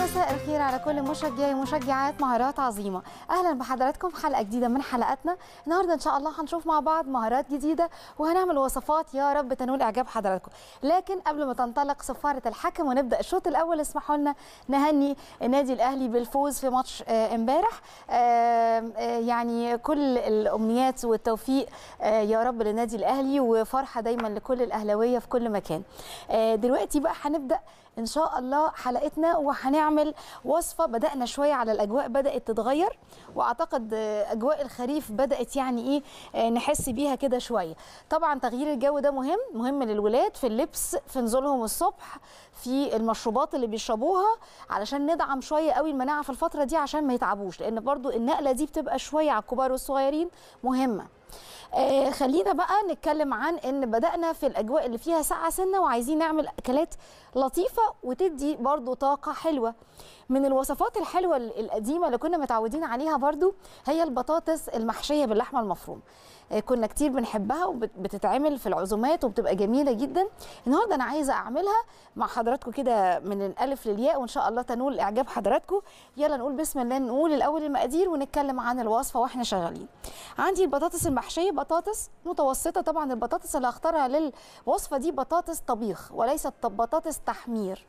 مساء الخير على كل مشجعي ومشجعات مهارات عظيمة أهلا بحضراتكم في حلقة جديدة من حلقاتنا النهاردة إن شاء الله هنشوف مع بعض مهارات جديدة وهنعمل وصفات يا رب تنول إعجاب حضراتكم لكن قبل ما تنطلق صفارة الحكم ونبدأ الشوط الأول اسمحوا لنا نهني النادي الأهلي بالفوز في ماتش آه، امبارح آه، آه، يعني كل الأمنيات والتوفيق آه، يا رب للنادي الأهلي وفرحة دايما لكل الأهلاوية في كل مكان آه، دلوقتي بقى هنبدأ ان شاء الله حلقتنا وهنعمل وصفه بدانا شويه على الاجواء بدات تتغير واعتقد آه، اجواء الخريف بدات يعني ايه آه، نحس بيها كده شويه طبعا تغيير الجو ده مهم مهم للولاد في اللبس في نزولهم الصبح في المشروبات اللي بيشربوها علشان ندعم شويه قوي المناعه في الفتره دي عشان ما يتعبوش لان برضو النقله دي بتبقى شويه على الكبار والصغيرين مهمه آه خلينا بقى نتكلم عن ان بدأنا في الأجواء اللي فيها ساعة سنة وعايزين نعمل أكلات لطيفة وتدي برضو طاقة حلوة من الوصفات الحلوة ال- القديمة اللي كنا متعودين عليها برضو هي البطاطس المحشية باللحمة المفروم آه كنا كتير بنحبها وبتتعمل في العزومات وبتبقى جميلة جدا النهاردة أنا عايزة أعملها مع حضراتكم كده من الألف للياء وإن شاء الله تنول إعجاب حضراتكم يلا نقول بسم الله نقول الأول المقادير ونتكلم عن الوصفة وإحنا شغالين عندي البطاطس المحشية بطاطس متوسطة طبعا البطاطس اللي هختارها للوصفة دي بطاطس طبيخ وليست طب- بطاطس تحمير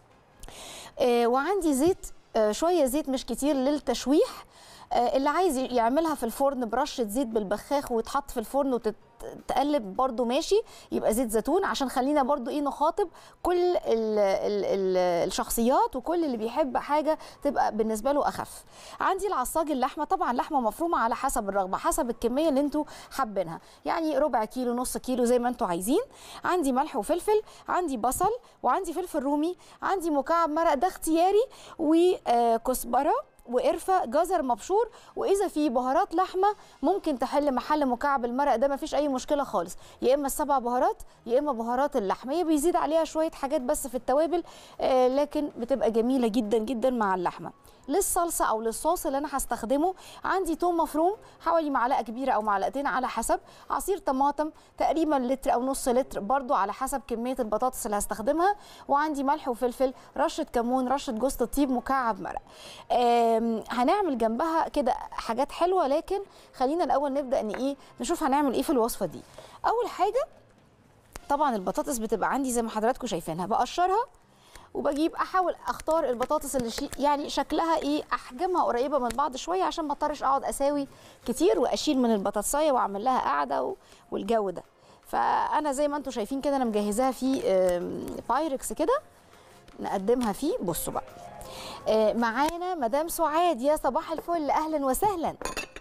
آه، وعندي زيت آه، شوية زيت مش كتير للتشويح آه، اللي عايز يعملها في الفرن برشة زيت بالبخاخ ويتحط في الفرن وتتقلب برضو ماشي يبقى زيت زيتون عشان خلينا برضو ايه نخاطب كل ال ال ال الشخصيات وكل اللي بيحب حاجة تبقى بالنسبة له أخف عندي العصاج اللحمة طبعا لحمة مفرومة على حسب الرغبة حسب الكمية اللي انتوا حابينها يعني ربع كيلو نص كيلو زي ما انتوا عايزين عندي ملح وفلفل عندي بصل وعندي فلفل رومي عندي مكعب مرق ده اختياري وكزبرة وقرفه جزر مبشور واذا في بهارات لحمه ممكن تحل محل مكعب المرق ده مفيش اي مشكله خالص يا اما السبع بهارات يا اما بهارات اللحمه هي بيزيد عليها شويه حاجات بس في التوابل آه لكن بتبقى جميله جدا جدا مع اللحمه للصلصه او للصوص اللي انا هستخدمه عندي توم مفروم حوالي معلقه كبيره او معلقتين على حسب عصير طماطم تقريبا لتر او نص لتر برضو على حسب كميه البطاطس اللي هستخدمها وعندي ملح وفلفل رشه كمون رشه جوز الطيب مكعب مرق آم، هنعمل جنبها كده حاجات حلوه لكن خلينا الاول نبدا ان ايه نشوف هنعمل ايه في الوصفه دي اول حاجه طبعا البطاطس بتبقى عندي زي ما حضراتكم شايفينها بقشرها وبجيب احاول اختار البطاطس اللي شي يعني شكلها ايه احجامها قريبه من بعض شويه عشان ما اضطرش اقعد اساوي كتير واشيل من البطاطسايه واعمل لها قاعده و- والجو ده فانا زي ما انتم شايفين كده انا مجهزاها في آم، بايركس كده نقدمها فيه بصوا بقى آه، معانا مدام سعاد يا صباح الفل اهلا وسهلا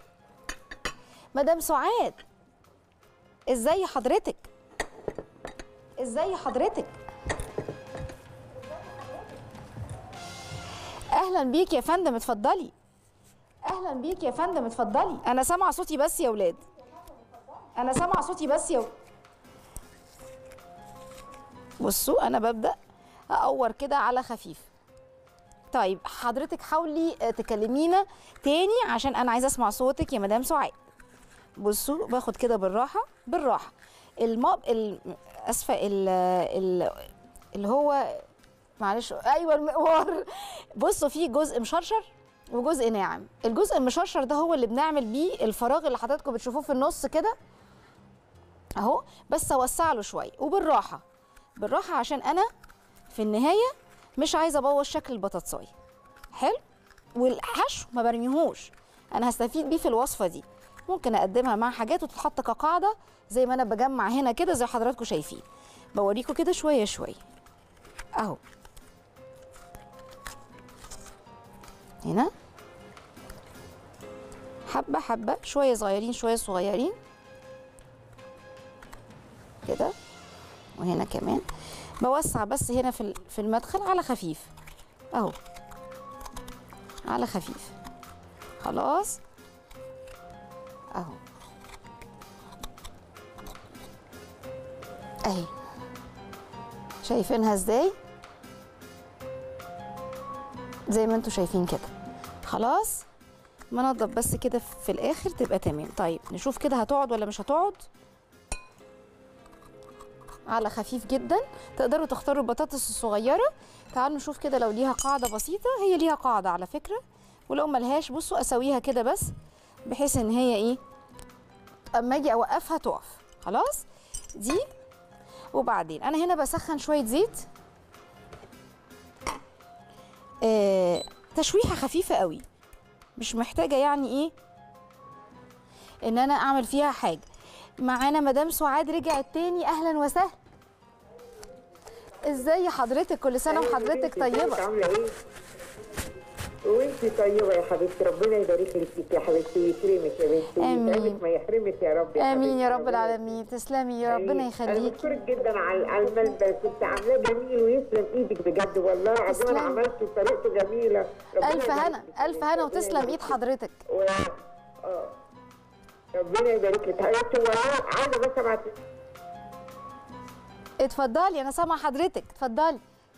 مدام سعاد ازاي حضرتك ازاي حضرتك اهلا بيك يا فندم اتفضلي اهلا بيك يا فندم اتفضلي انا سامعه صوتي بس يا ولاد انا سامعه صوتي بس يا و... بصوا انا ببدا اقور كده على خفيف طيب حضرتك حاولي آه، تكلمينا تاني عشان انا عايزه اسمع صوتك يا مدام سعاد بصوا باخد كده بالراحه بالراحه الماء ال... اسفه ال... ال... اللي هو معلش ايوه المقوار بصوا في جزء مشرشر وجزء ناعم الجزء المشرشر ده هو اللي بنعمل بيه الفراغ اللي حضراتكم بتشوفوه في النص كده اهو بس اوسع له شويه وبالراحه بالراحه عشان انا في النهايه مش عايزه ابوظ شكل البطاطسايه حلو والحشو ما برميهوش انا هستفيد بيه في الوصفه دي ممكن اقدمها مع حاجات وتتحط كقاعده زي ما انا بجمع هنا كده زي حضراتكم شايفين بوريكم كده شويه شويه اهو هنا حبة حبة شوية صغيرين شوية صغيرين كده وهنا كمان بوسع بس هنا في ال- في المدخل على خفيف اهو على خفيف خلاص اهو اهي شايفينها ازاي زي ما انتوا شايفين كده خلاص منضف بس كده في الاخر تبقى تمام طيب نشوف كده هتقعد ولا مش هتقعد على خفيف جدا تقدروا تختاروا البطاطس الصغيره تعالوا نشوف كده لو ليها قاعده بسيطه هي ليها قاعده على فكره ولو ملهاش بصوا اسويها كده بس بحيث ان هي ايه اما اجي اوقفها تقف خلاص دي وبعدين انا هنا بسخن شويه زيت آه تشويحه خفيفه قوي مش محتاجه يعني ايه ان انا اعمل فيها حاجه معانا مدام سعاد رجعت تاني اهلا وسهلا ازاي حضرتك كل سنه وحضرتك طيبه عامله ايه وانتي طيبه يا حبيبتي ربنا يبارك لك فيك يا حبيبتي ويكرمك يا بنتي آمين. ويسعدك ما يحرمك يا رب يا امين يا حبيبتي. رب ربنا العالمين تسلمي يا ربنا آمين. انا يخليكي بشكرك جدا على على الملبس انت عاملاه جميل ويسلم ايدك بجد والله العظيم تسلم. انا عملته بطريقته جميله ربنا الف يبارك هنا لك. الف هنا ربنا وتسلم يبارك ايد لك. حضرتك و... اه ربنا يبارك لك حبيبتي والله عايزه بس ابعت اتفضلي انا سامعه حضرتك اتفضلي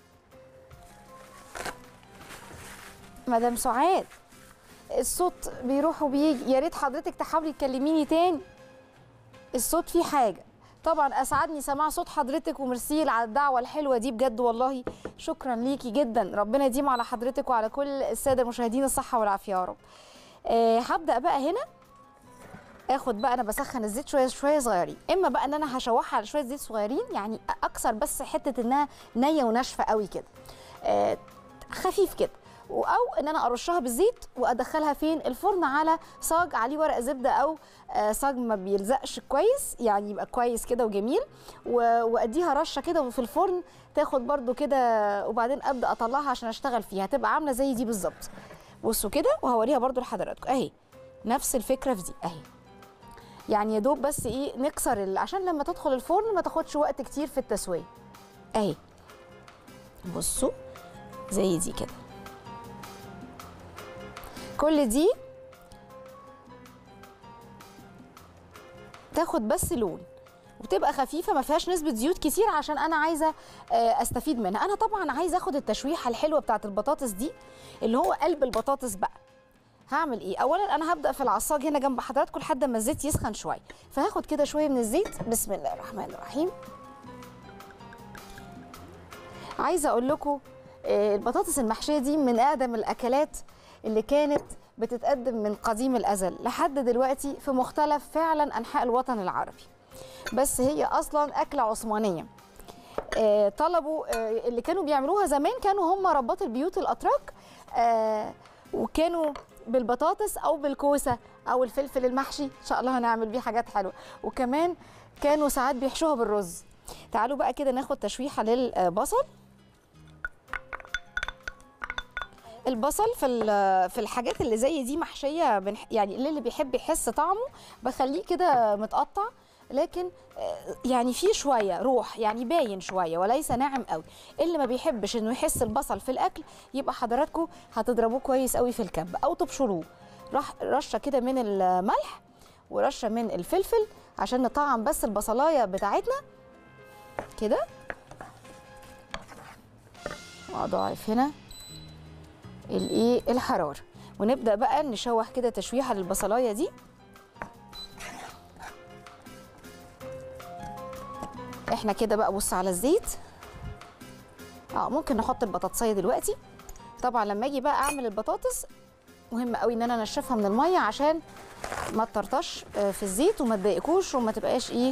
مدام سعاد الصوت بيروح وبيجي يا ريت حضرتك تحاولي تكلميني تاني الصوت فيه حاجه طبعا اسعدني سماع صوت حضرتك وميرسي على الدعوه الحلوه دي بجد والله شكرا ليكي جدا ربنا يديم على حضرتك وعلى كل الساده المشاهدين الصحه والعافيه يا رب أه هبدا بقى هنا اخد بقى انا بسخن الزيت شويه شويه صغيرين اما بقى ان انا هشوحها على شويه زيت صغيرين يعني اكسر بس حته انها نيه وناشفه قوي كده آه خفيف كده و- او ان انا ارشها بالزيت وادخلها فين الفرن على صاج عليه ورق زبده او آه صاج ما بيلزقش كويس يعني يبقى كويس كده وجميل و- واديها رشه كده في الفرن تاخد برده كده وبعدين ابدا اطلعها عشان اشتغل فيها هتبقى عامله زي دي بالظبط بصوا كده وهوريها برده لحضراتكم اهي نفس الفكره في دي اهي يعني يا دوب بس ايه نكسر ال- عشان لما تدخل الفرن ما تاخدش وقت كتير في التسويه اهي بصوا زي دي كده كل دي تاخد بس لون وتبقى خفيفه ما فيهاش نسبه زيوت كتير عشان انا عايزه آه، استفيد منها انا طبعا عايزه اخد التشويحه الحلوه بتاعه البطاطس دي اللي هو قلب البطاطس بقى هعمل ايه اولا انا هبدا في العصاج هنا جنب حضراتكم لحد ما الزيت يسخن شويه فهاخد كده شويه من الزيت بسم الله الرحمن الرحيم عايزه اقول لكم آه، البطاطس المحشيه دي من اقدم الاكلات اللي كانت بتتقدم من قديم الازل لحد دلوقتي في مختلف فعلا انحاء الوطن العربي بس هي اصلا اكله عثمانيه آه، طلبوا آه، اللي كانوا بيعملوها زمان كانوا هم رباط البيوت الاتراك آه، وكانوا بالبطاطس او بالكوسه او الفلفل المحشي ان شاء الله هنعمل بيه حاجات حلوه وكمان كانوا ساعات بيحشوها بالرز تعالوا بقى كده ناخد تشويحه للبصل البصل في ال- في الحاجات اللي زي دي محشيه بنح- يعني اللي بيحب يحس طعمه بخليه كده متقطع لكن آه، يعني فيه شويه روح يعني باين شويه وليس ناعم قوي اللي ما بيحبش انه يحس البصل في الاكل يبقى حضراتكم هتضربوه كويس قوي في الكب او تبشروه رح رشه كده من الملح ورشه من الفلفل عشان نطعم بس البصلايه بتاعتنا كده واضاعف هنا الايه الحراره ونبدا بقى نشوح كده تشويحه للبصلايه دي احنا كده بقى بص على الزيت اه ممكن نحط البطاطسيه دلوقتي طبعا لما اجي بقى اعمل البطاطس مهم قوي ان انا انشفها من الميه عشان ما تطرطش آه، في الزيت وما تضايقكوش وما تبقاش ايه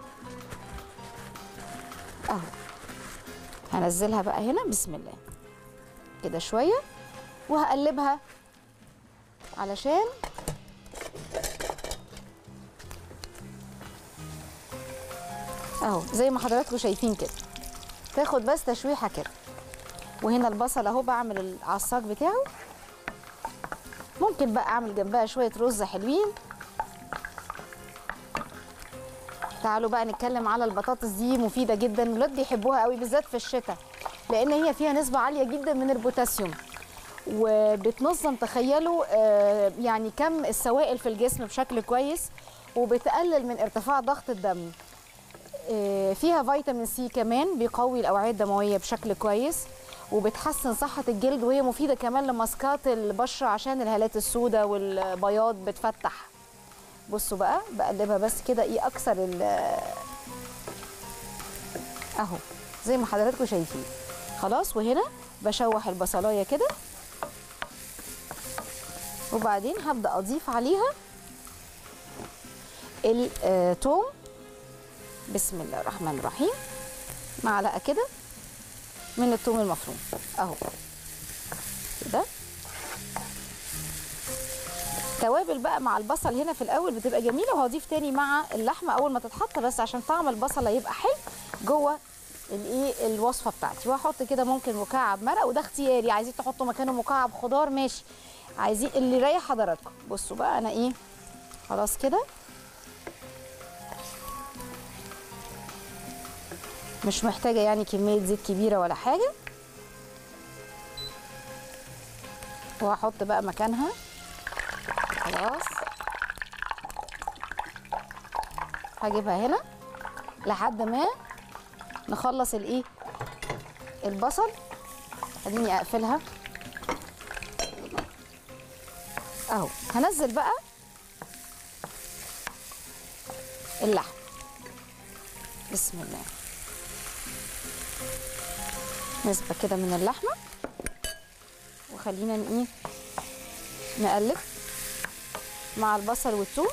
اهو هنزلها بقى هنا بسم الله كده شويه وهقلبها علشان اهو زي ما حضراتكم شايفين كده تاخد بس تشويحه كده وهنا البصل اهو بعمل العصاج بتاعه ممكن بقى اعمل جنبها شويه رز حلوين تعالوا بقى نتكلم على البطاطس دي مفيده جدا الولاد بيحبوها قوي بالذات في الشتاء لان هي فيها نسبه عاليه جدا من البوتاسيوم وبتنظم تخيلوا آه، يعني كم السوائل في الجسم بشكل كويس وبتقلل من ارتفاع ضغط الدم آه، فيها فيتامين سي كمان بيقوي الاوعيه الدمويه بشكل كويس وبتحسن صحة الجلد وهي مفيدة كمان لماسكات البشرة عشان الهالات السوداء والبياض بتفتح بصوا بقى بقلبها بس كده ايه اكثر ال اهو زي ما حضراتكم شايفين خلاص وهنا بشوح البصلايه كده وبعدين هبدا اضيف عليها الثوم بسم الله الرحمن الرحيم معلقه كده من الثوم المفروم اهو كده توابل بقى مع البصل هنا في الاول بتبقى جميله وهضيف تاني مع اللحمه اول ما تتحط بس عشان طعم البصله يبقى حلو جوه الايه الوصفه بتاعتي وهحط كده ممكن مكعب مرق وده اختياري عايزين تحطوا مكانه مكعب خضار ماشي عايزين اللي يريح حضراتكم بصوا بقى انا ايه خلاص كده مش محتاجه يعني كميه زيت كبيره ولا حاجه وهحط بقى مكانها خلاص هجيبها هنا لحد ما نخلص الايه البصل خليني اقفلها اهو هنزل بقى اللحم بسم الله نسبة كده من اللحمة وخلينا ايه نقلب مع البصل والثوم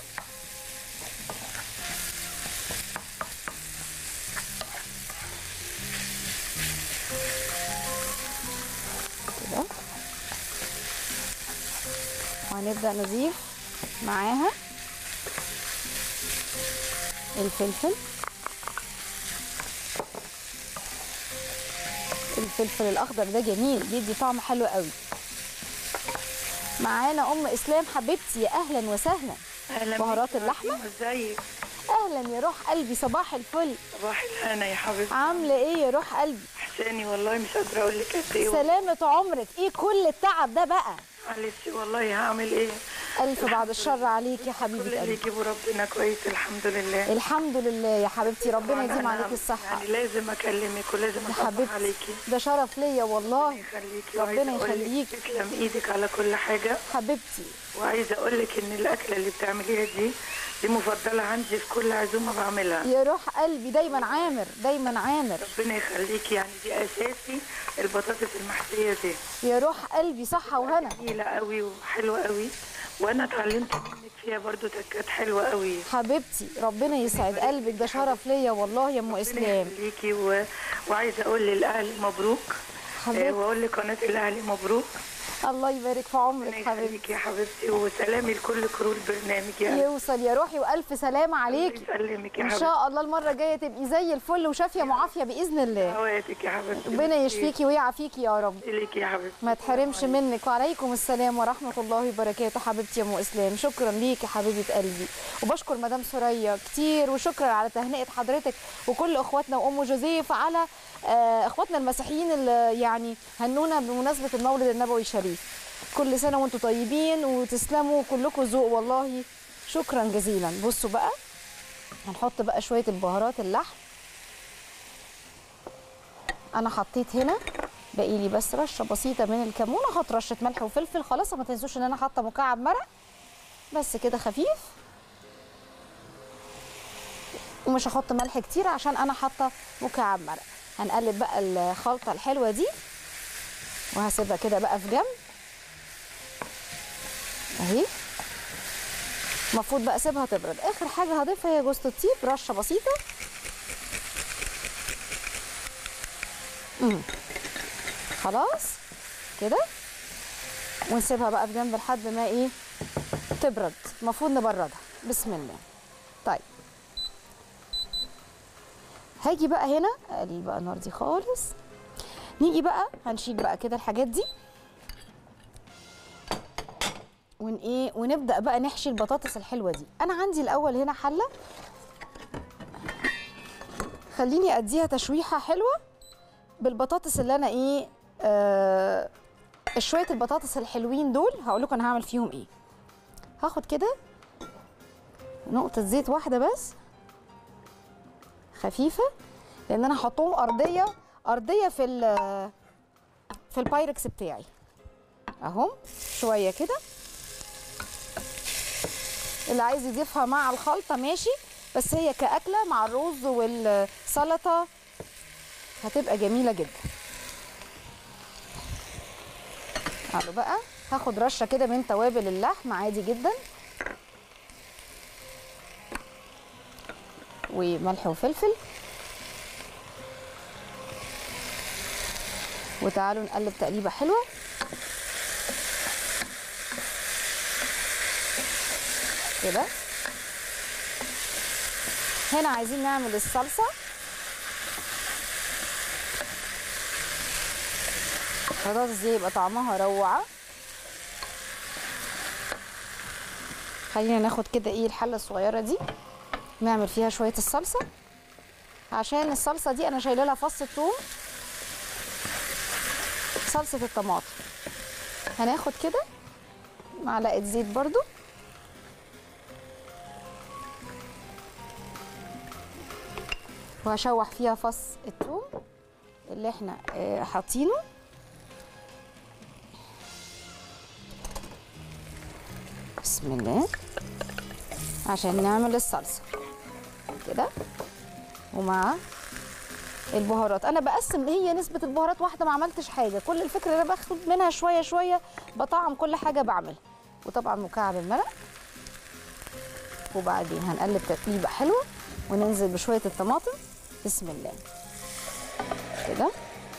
كده وهنبدأ نضيف معاها الفلفل الفلفل الاخضر ده جميل بيدي طعم حلو قوي معانا ام اسلام حبيبتي يا اهلا وسهلا اهلا بهارات بيكي يا اللحمة؟ فاطمة، ازيك اهلا يا روح قلبي صباح الفل صباح الهنا يا حبيبتي عامله ايه يا روح قلبي احساني والله مش قادره اقول لك قد ايه سلامه عمرك ايه كل التعب ده بقى معلش والله هعمل ايه الف بعد الشر عليك يا كل حبيبه اللي قلبي يجيبه ربنا كويس الحمد لله الحمد لله يا حبيبتي ربنا طبعاً يديم أنا عليك الصحه يعني لازم اكلمك ولازم يا اطبق حبيبتي عليكي ده شرف ليا والله يخليكي ربنا وعايزة أقول لك يخليكي. تسلم ايدك على كل حاجه حبيبتي وعايزه اقول لك ان الاكله اللي بتعمليها دي دي مفضله عندي في كل عزومه بعملها يا روح قلبي دايما عامر دايما عامر ربنا يخليكي يعني دي اساسي البطاطس المحشيه دي يا روح قلبي صحه وهنا جميلة قوي وحلوة قوي وانا اتعلمت منك فيها برضو تكات حلوة قوي حبيبتي ربنا يسعد قلبك ده شرف ليا والله يا ام ربنا اسلام يخليكي و... وعايزة اقول للاهلي مبروك آه، حبيبتي واقول لقناة الاهلي مبروك الله يبارك في ربنا عمرك حبيبتي يخليكي يا حبيبتي وسلامي لكل كرو البرنامج يعني يوصل يا روحي والف سلامه عليكي يسلمك يا ان حبيبتي شاء الله المره الجايه تبقي زي الفل وشافيه معافيه باذن الله هواتك يا حبيبتي ربنا يشفيكي ويعافيكي يا رب ليك يا حبيبتي ما تحرمش منك وعليكم السلام ورحمه الله وبركاته حبيبتي يا ام اسلام شكرا ليكي حبيبه قلبي وبشكر مدام سوريا كتير وشكرا على تهنئه حضرتك وكل اخواتنا وام جوزيف على آه، اخواتنا المسيحيين اللي يعني هنونا بمناسبه المولد النبوي الشريف كل سنه وانتم طيبين وتسلموا كلكم ذوق والله شكرا جزيلا بصوا بقى هنحط بقى شويه البهارات اللحم انا حطيت هنا باقي لي بس رشه بسيطه من الكمون احط رشه ملح وفلفل خلاص ما تنسوش ان انا حاطه مكعب مرق بس كده خفيف ومش هحط ملح كتير عشان انا حاطه مكعب مرق هنقلب بقى الخلطه الحلوه دي وهسيبها كده بقى في جنب اهي المفروض بقى اسيبها تبرد اخر حاجه هضيفها هي جوز الطيب رشه بسيطه امم خلاص كده ونسيبها بقى في جنب لحد ما ايه تبرد المفروض نبردها بسم الله طيب هاجي بقى هنا اقلل بقى النار دي خالص نيجي بقى هنشيل بقى كده الحاجات دي ون ايه ونبدا بقى نحشي البطاطس الحلوه دي انا عندي الاول هنا حله خليني اديها تشويحه حلوه بالبطاطس اللي انا ايه آه شويه البطاطس الحلوين دول هقول لكم انا هعمل فيهم ايه هاخد كده نقطه زيت واحده بس خفيفه لان انا هحطهم ارضيه ارضيه في ال- في البايركس بتاعي اهم شويه كده اللي عايز يضيفها مع الخلطه ماشي بس هي كاكله مع الرز والسلطه هتبقى جميله جدا تعالوا بقى هاخد رشه كده من توابل اللحم عادي جدا وملح وفلفل وتعالوا نقلب تقليبه حلوه كده هنا عايزين نعمل الصلصه البطاطس دي يبقى طعمها روعه خلينا ناخد كده ايه الحله الصغيره دي نعمل فيها شويه الصلصه عشان الصلصه دي انا شايله لها فص الثوم صلصه الطماطم هناخد كده معلقه زيت برضو وهشوح فيها فص الثوم اللي احنا آه، حاطينه بسم الله عشان نعمل الصلصه كده ومع البهارات انا بقسم هي نسبه البهارات واحده ما عملتش حاجه كل الفكره ان انا باخد منها شويه شويه بطعم كل حاجه بعملها وطبعا مكعب المرق وبعدين هنقلب تقليبه حلوه وننزل بشويه الطماطم بسم الله كده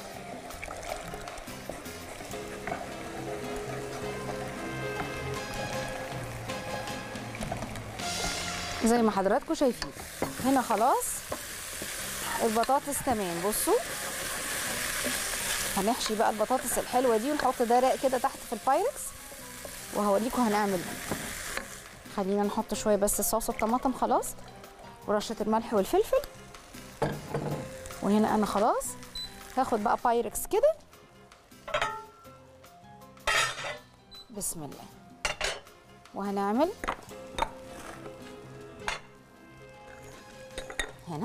زي ما حضراتكم شايفين هنا خلاص البطاطس تمام بصوا هنحشي بقى البطاطس الحلوه دي ونحط ده راق كده تحت في البايركس وهوريكم هنعمل ايه خلينا نحط شويه بس صوص الطماطم خلاص ورشه الملح والفلفل وهنا انا خلاص هاخد بقى بايركس كده بسم الله وهنعمل هنا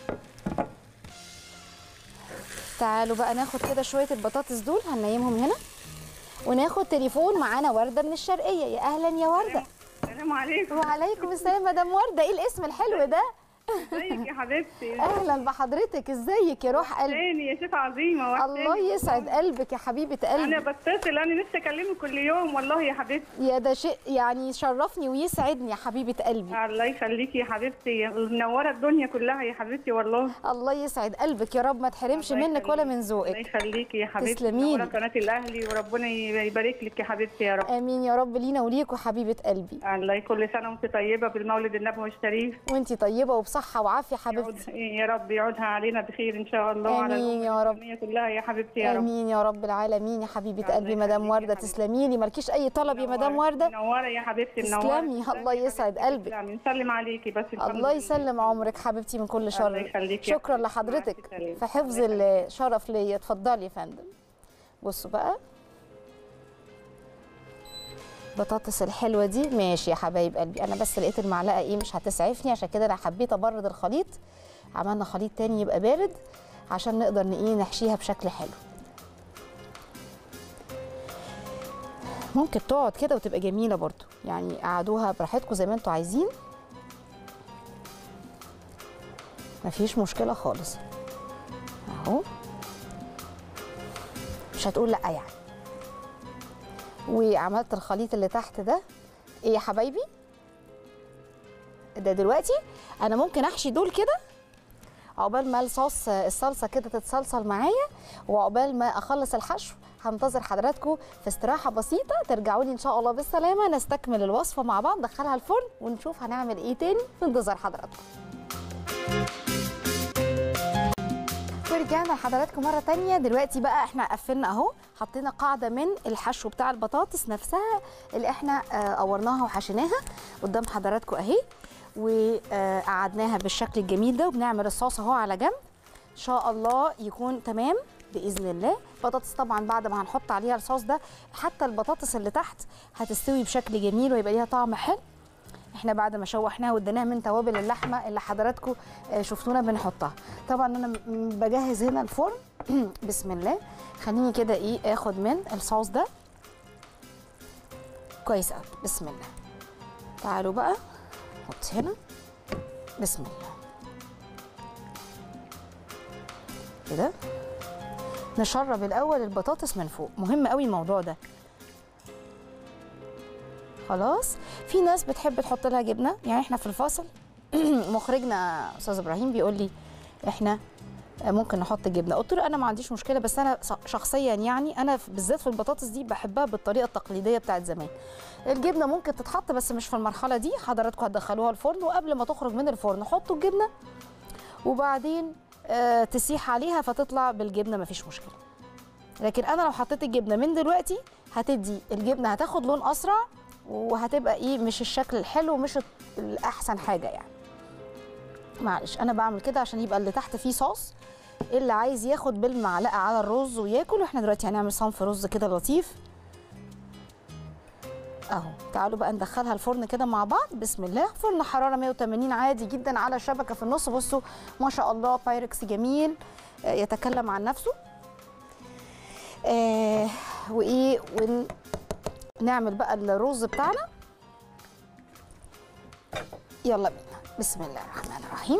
تعالوا بقى ناخد كده شويه البطاطس دول هننيمهم هنا وناخد تليفون معانا ورده من الشرقيه يا اهلا يا ورده السلام عليكم وعليكم السلام مدام ورده ايه الاسم الحلو ده ازيك يا حبيبتي اهلا بحضرتك ازيك يا روح قلبي تاني يا شيخ عظيمه وحشاني. الله يسعد قلبك يا حبيبه انا قلبي بتصل انا نفسي اكلمك كل يوم والله يا حبيبتي يا ده شيء يعني يشرفني ويسعدني يا حبيبه قلبي الله يخليكي يا حبيبتي منوره الدنيا كلها يا حبيبتي والله الله يسعد قلبك يا رب ما تحرمش الله منك ولا يخليكي. من الله ذوقك يخليكي يا حبيبتي تسلميلي. منوره قناه الاهلي وربنا يبارك لك يا حبيبتي يا رب امين يا رب لينا وليكوا حبيبه قلبي الله كل سنه وانت طيبه بالمولد النبوي الشريف وانتي طيبه وبصحه وعافيه حبيبتي يعود يا رب يعودها علينا بخير ان شاء الله على آمين الأمة يا رب. الإسلامية كلها يا حبيبتي يا رب امين يا رب العالمين يا حبيبه الله قلبي مدام يخليكي يا ورده حبيبتي. تسلمي لي مالكيش اي طلب يا مدام ورده منوره يا حبيبتي منوره تسلمي الله يسعد قلبك تسلمي نسلم عليكي بس الحمد الله لله. يسلم عمرك حبيبتي من كل الله شر يخليكي يا شكرا حبيبتي. لحضرتك مع السلامة. في حفظ الله يخليك. الشرف ليا اتفضلي يا فندم بصوا بقى بطاطس الحلوه دي ماشي يا حبايب قلبي انا بس لقيت المعلقه ايه مش هتسعفني عشان كده انا حبيت ابرد الخليط عملنا خليط تاني يبقى بارد عشان نقدر ن- ايه نحشيها بشكل حلو ممكن تقعد كده وتبقى جميله برضو يعني قعدوها براحتكم زي ما انتوا عايزين مفيش مشكله خالص اهو مش هتقول لا يعني وعملت الخليط اللي تحت ده ايه يا حبايبي ده دلوقتي انا ممكن احشي دول كده عقبال ما الصوص الصلصه كده تتصلصل معايا وعقبال ما اخلص الحشو هنتظر حضراتكم في استراحه بسيطه ترجعوا لي ان شاء الله بالسلامه نستكمل الوصفه مع بعض ندخلها الفرن ونشوف هنعمل ايه تاني في انتظار حضراتكم ورجعنا لحضراتكم مرة تانية دلوقتي بقى احنا قفلنا اهو حطينا قاعدة من الحشو بتاع البطاطس نفسها اللي احنا آه، قورناها وحشيناها قدام حضراتكم اهي وقعدناها بالشكل الجميل ده وبنعمل الصوص اهو على جنب ان شاء الله يكون تمام باذن الله البطاطس طبعا بعد ما هنحط عليها الصوص ده حتى البطاطس اللي تحت هتستوي بشكل جميل ويبقى ليها طعم حلو احنا بعد ما شوحناها واديناها من توابل اللحمه اللي حضراتكم آه، شفتونا بنحطها طبعا انا م- م- بجهز هنا الفرن بسم الله خليني كده ايه اخد من الصوص ده كويس قوي بسم الله تعالوا بقى نحط هنا بسم الله كده نشرب الاول البطاطس من فوق مهم قوي الموضوع ده خلاص في ناس بتحب تحط لها جبنه يعني احنا في الفاصل مخرجنا استاذ ابراهيم بيقول لي احنا ممكن نحط جبنه قلت له انا ما عنديش مشكله بس انا شخصيا يعني انا في- بالذات في البطاطس دي بحبها بالطريقه التقليديه بتاعت زمان الجبنه ممكن تتحط بس مش في المرحله دي حضراتكم هتدخلوها الفرن وقبل ما تخرج من الفرن حطوا الجبنه وبعدين آه، تسيح عليها فتطلع بالجبنه مفيش مشكله لكن انا لو حطيت الجبنه من دلوقتي هتدي الجبنه هتاخد لون اسرع وهتبقى ايه مش الشكل الحلو مش الاحسن حاجه يعني معلش انا بعمل كده عشان يبقى اللي تحت فيه صوص اللي عايز ياخد بالمعلقه على الرز وياكل واحنا دلوقتي هنعمل صنف رز كده لطيف اهو تعالوا بقى ندخلها الفرن كده مع بعض بسم الله فرن حراره 180 عادي جدا على شبكه في النص بصوا ما شاء الله بايركس جميل آه، يتكلم عن نفسه آه وايه ونعمل بقى الرز بتاعنا يلا بينا بسم الله الرحمن الرحيم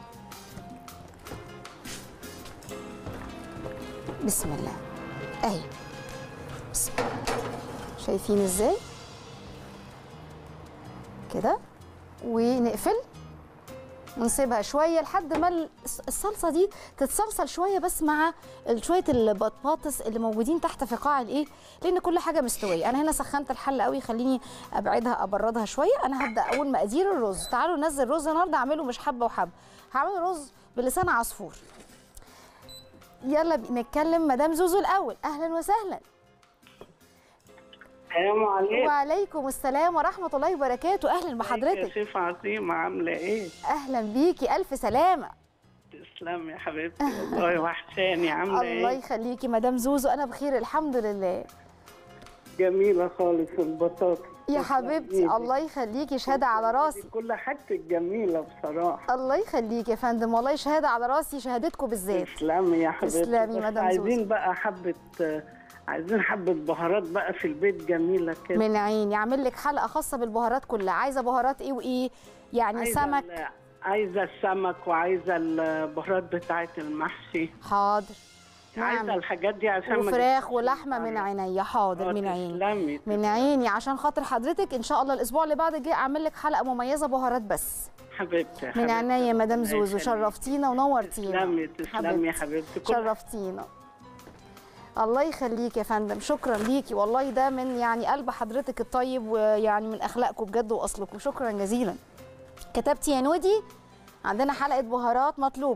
بسم الله اهي بسم الله شايفين ازاي كده ونقفل ونسيبها شويه لحد ما الص- الصلصه دي تتصلصل شويه بس مع ال- شويه البطاطس اللي موجودين تحت في قاع الايه لان كل حاجه مستويه انا هنا سخنت الحله قوي خليني ابعدها ابردها شويه انا هبدا اول مقادير الرز تعالوا ننزل رز النهارده اعمله مش حبه وحبه هعمل رز بلسان عصفور يلا بي- نتكلم مدام زوزو الاول اهلا وسهلا السلام عليكم وعليكم السلام ورحمه الله وبركاته اهلا يا بحضرتك شيف عظيمة عاملة ايه؟ اهلا بيكي الف سلامه تسلم يا حبيبتي والله وحشاني عاملة الله ايه؟ يخليكي مدام زوزو انا بخير الحمد لله جميلة خالص البطاطس يا تسلم حبيبتي إيدك. الله يخليكي شهاده على راسي كل حاجتك جميلة بصراحة الله يخليكي يا فندم والله شهاده على راسي شهادتكم بالذات تسلمي يا حبيبتي تسلمي بس مدام عايزين زوزو. بقى حبة عايزين حبة بهارات بقى في البيت جميلة كده من عيني اعمل لك حلقه خاصه بالبهارات كلها عايزه بهارات ايه وايه يعني عايزة سمك ال- عايزة السمك وعايزة البهارات بتاعة المحشي حاضر عايزة نعم الحاجات دي عشان ما وفراخ تبقاش ولحمه من معايا. عينيا حاضر آه، من عيني تسلمي من تسلمي. عيني عشان خاطر حضرتك ان شاء الله الاسبوع اللي بعد الجاي اعمل لك حلقه مميزه بهارات بس حبيبتي يا من حبيبتي. عينيا يا مدام ربنا زوزو يخليك. شرفتينا ونورتينا تسلمي تسلمي يا حبيبتي كل شرفتينا الله يخليك يا فندم شكرا ليكي والله ده من يعني قلب حضرتك الطيب ويعني من اخلاقكم بجد واصلكم شكرا جزيلا كتبتي يا نودي عندنا حلقه بهارات مطلوب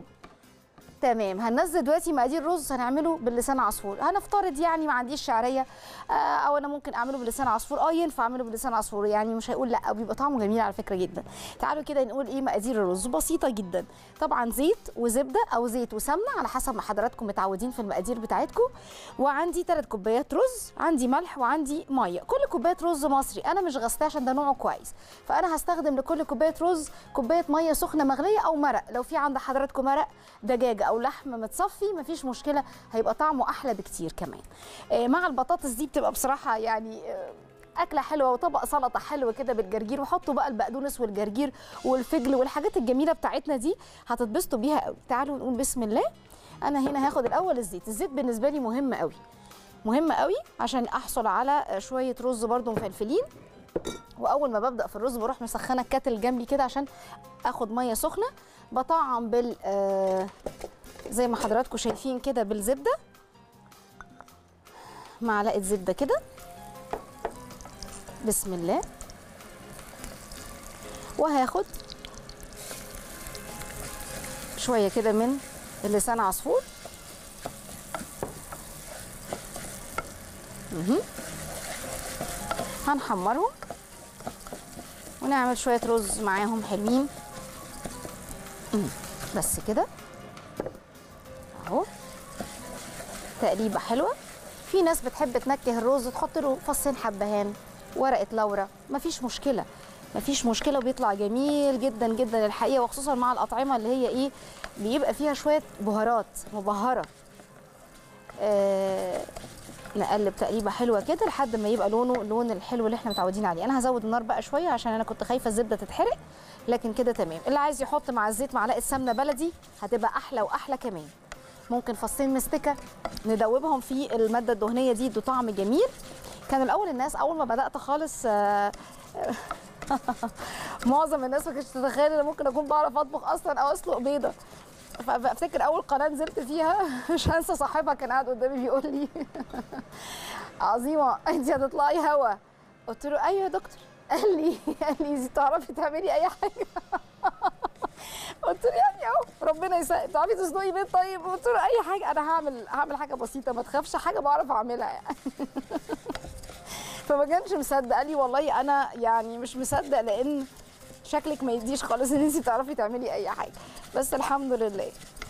تمام هننزل دلوقتي مقادير رز هنعمله باللسان عصفور هنفترض يعني ما عنديش شعريه آه، او انا ممكن اعمله بلسان عصفور اه ينفع اعمله بلسان عصفور يعني مش هيقول لا بيبقى طعمه جميل على فكره جدا تعالوا كده نقول ايه مقادير الرز بسيطه جدا طبعا زيت وزبده او زيت وسمنه على حسب ما حضراتكم متعودين في المقادير بتاعتكم وعندي ثلاث كوبايات رز عندي ملح وعندي ميه كل كوبايه رز مصري انا مش غسلاه عشان ده نوعه كويس فانا هستخدم لكل كوبايه رز كوبايه ميه سخنه مغليه او مرق لو في عند حضراتكم مرق دجاج او لحم متصفي مفيش مشكله هيبقى طعمه احلى بكتير كمان آه، مع البطاطس دي بتبقى بصراحه يعني آه، اكله حلوه وطبق سلطه حلو كده بالجرجير وحطوا بقى البقدونس والجرجير والفجل والحاجات الجميله بتاعتنا دي هتتبسطوا بيها قوي تعالوا نقول بسم الله انا هنا هاخد الاول الزيت الزيت بالنسبه لي مهم قوي مهم قوي عشان احصل على شويه رز برده مفلفلين واول ما ببدا في الرز بروح مسخنه الكاتل جنبي كده عشان اخد ميه سخنه بطعم بال آه، زي ما حضراتكم شايفين كده بالزبده معلقه زبده كده بسم الله وهاخد شويه كده من اللسان عصفور مهم. هنحمرهم ونعمل شويه رز معاهم حلوين مم. بس كده اهو تقليبه حلوه في ناس بتحب تنكه الرز تحط له فصين حبهان ورقه لورا مفيش مشكله مفيش مشكله وبيطلع جميل جدا جدا الحقيقه وخصوصا مع الاطعمه اللي هي ايه بيبقى فيها شويه بهارات مبهره آه نقلب تقليبه حلوه كده لحد ما يبقى لونه اللون الحلو اللي احنا متعودين عليه انا هزود النار بقى شويه عشان انا كنت خايفه الزبده تتحرق لكن كده تمام اللي عايز يحط مع الزيت معلقه سمنه بلدي هتبقى احلى واحلى كمان ممكن فصين مستكه ندوبهم في الماده الدهنيه دي يدوا طعم جميل كان الاول الناس اول ما بدات خالص آه، معظم الناس ما كانتش تتخيل ان ممكن اكون بعرف اطبخ اصلا او اسلق بيضه فافتكر اول قناه نزلت فيها مش هنسى صاحبها كان قاعد قدامي بيقول لي عظيمه انت هتطلعي هوا قلت له ايوه يا دكتور قال لي قال لي "إنتي تعرفي تعملي اي حاجه قلت له يا ابني اهو ربنا يسهل تعرفي تسلقي بيض طيب قلت له اي حاجه انا هعمل هعمل حاجه بسيطه ما تخافش حاجه بعرف اعملها يعني فما كانش مصدق قال لي والله انا يعني مش مصدق لان شكلك ما يديش خالص ان انت تعرفي تعملي اي حاجه بس الحمد لله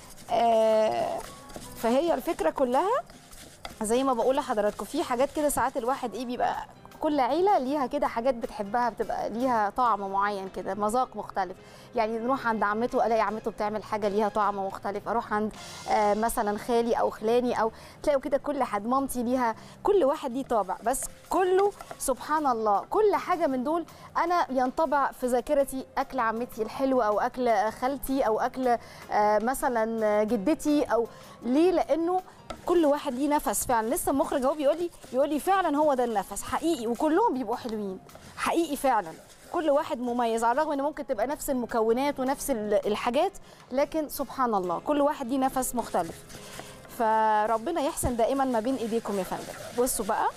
آه فهي الفكره كلها زي ما بقول لحضراتكم في حاجات كده ساعات الواحد ايه بيبقى كل عيله ليها كده حاجات بتحبها بتبقى ليها طعم معين كده مذاق مختلف يعني نروح عند عمته الاقي عمته بتعمل حاجه ليها طعم مختلف اروح عند آه مثلا خالي او خلاني او تلاقوا كده كل حد مامتي ليها كل واحد ليه طابع بس كله سبحان الله كل حاجه من دول انا ينطبع في ذاكرتي اكل عمتي الحلو او اكل خالتي او اكل آه مثلا جدتي او ليه لانه كل واحد ليه نفس فعلا لسه المخرج اهو بيقول لي بيقول لي فعلا هو ده النفس حقيقي وكلهم بيبقوا حلوين حقيقي فعلا كل واحد مميز على الرغم ان ممكن تبقى نفس المكونات ونفس ال- الحاجات لكن سبحان الله كل واحد ليه نفس مختلف فربنا يحسن دائما ما بين ايديكم يا فندم بصوا بقى